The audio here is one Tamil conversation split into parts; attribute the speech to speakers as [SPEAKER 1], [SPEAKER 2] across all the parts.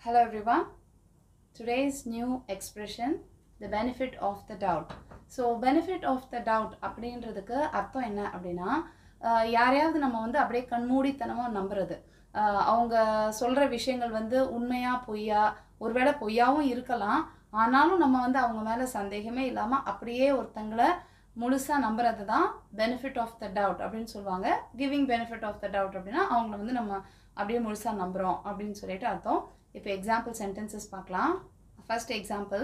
[SPEAKER 1] Hello everyone. Today's new expression the benefit of the doubt. So benefit of the doubt அப்படின்றதுக்கு அர்த்தம் என்ன அப்படின்னா ஆஹ் யாரையாவது நம்ம வந்து அப்படியே கண்மூடித்தனமாக நம்புறது ஆஹ் அவங்க சொல்கிற விஷயங்கள் வந்து உண்மையா பொய்யா ஒருவேளை பொய்யாவும் இருக்கலாம் ஆனாலும் நம்ம வந்து அவங்க மேலே சந்தேகமே இல்லாமல் அப்படியே ஒருத்தங்களை முழுசாக நம்புறது தான் பெனிஃபிட் ஆஃப் த டவுட் அப்படின்னு சொல்லுவாங்க giving benefit of the doubt அப்படின்னா அவங்கள வந்து நம்ம அப்படியே முழுசாக நம்புகிறோம் அப்படின்னு சொல்லிட்டு அர்த்தம் இப்போ எக்ஸாம்பிள் சென்டென்சஸ் பார்க்கலாம் first example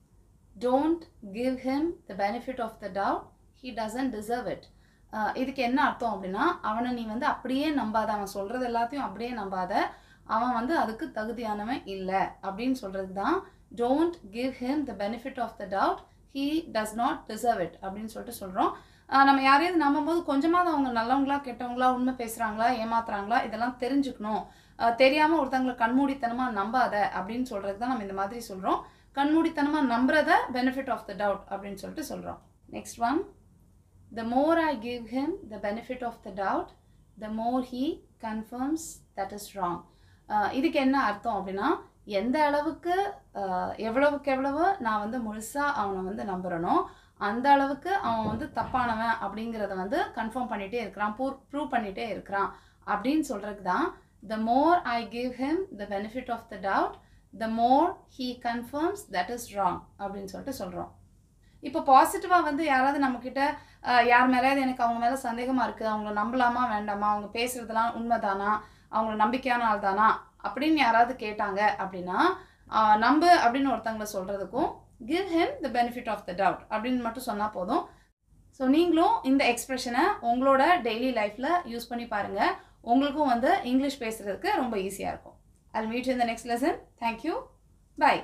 [SPEAKER 1] don't give him the benefit of the doubt he doesn't deserve it இதுக்கு என்ன அர்த்தம் அப்படின்னா அவனை நீ வந்து அப்படியே நம்பாத அவன் சொல்கிறது எல்லாத்தையும் அப்படியே நம்பாத அவன் வந்து அதுக்கு தகுதியானவன் இல்லை அப்படின்னு சொல்கிறது தான் don't give him the benefit of the doubt he does not deserve it அப்படின்னு சொல்லிட்டு சொல்கிறோம் நம்ம யாரையாவது நம்பும்போது கொஞ்சமாவது அவங்க நல்லவங்களா கெட்டவங்களா உண்மை பேசுகிறாங்களா ஏமாத்துறாங்களா இதெல்லாம் தெரிஞ்சுக்கணும் அஹ் தெரியாம ஒருத்தவங்களை கண்மூடித்தனமா நம்பாத அப்படின்னு சொல்றது தான் நம்ம இந்த மாதிரி சொல்றோம் கண்மூடித்தனமா நம்புறத பெனிஃபிட் ஆஃப் த டவுட் அப்படின்னு சொல்லிட்டு சொல்றோம் next one the more I give him the benefit of the doubt the more he confirms that is wrong இதுக்கு என்ன அர்த்தம் அப்படின்னா எந்த அளவுக்கு அஹ், எவ்வளவுக்கு எவ்வளவு நான் வந்து முழுசாக அவனை வந்து நம்புறனோ அந்த அளவுக்கு அவன் வந்து தப்பானவன் அப்படிங்கிறத வந்து கன்ஃபார்ம் பண்ணிகிட்டே இருக்கிறான் ப்ரூவ் ப்ரூவ் பண்ணிகிட்டே இருக்கிறான் அப்படின்னு சொல்கிறது தான் the more I give him the benefit of the doubt the more he confirms that is wrong அப்படின்னு சொல்லிட்டு சொல்கிறோம் இப்போ பாசிட்டிவாக வந்து யாராவது நம்மக்கிட்ட அஹ், யார் மேலேயாவது எனக்கு அவங்க மேலே சந்தேகமாக இருக்குது அவங்கள நம்பலாமா வேண்டாமா அவங்க பேசுகிறதுலாம் உண்மைதானா அவங்கள நம்பிக்கையான ஆள் தானா அப்படின்னு யாராவது கேட்டாங்க அப்படின்னா அஹ், நம்பு அப்படின்னு ஒருத்தவங்களை சொல்கிறதுக்கும் give him the benefit of the doubt அப்படின்னு மட்டும் சொன்னால் போதும் ஸோ நீங்களும் இந்த எக்ஸ்பிரஷனை உங்களோட டெய்லி லைஃப்பில் யூஸ் பண்ணி பாருங்கள் உங்களுக்கும் வந்து இங்கிலீஷ் பேசுகிறதுக்கு ரொம்ப ஈஸியாக இருக்கும் I meet in the next lesson thank you by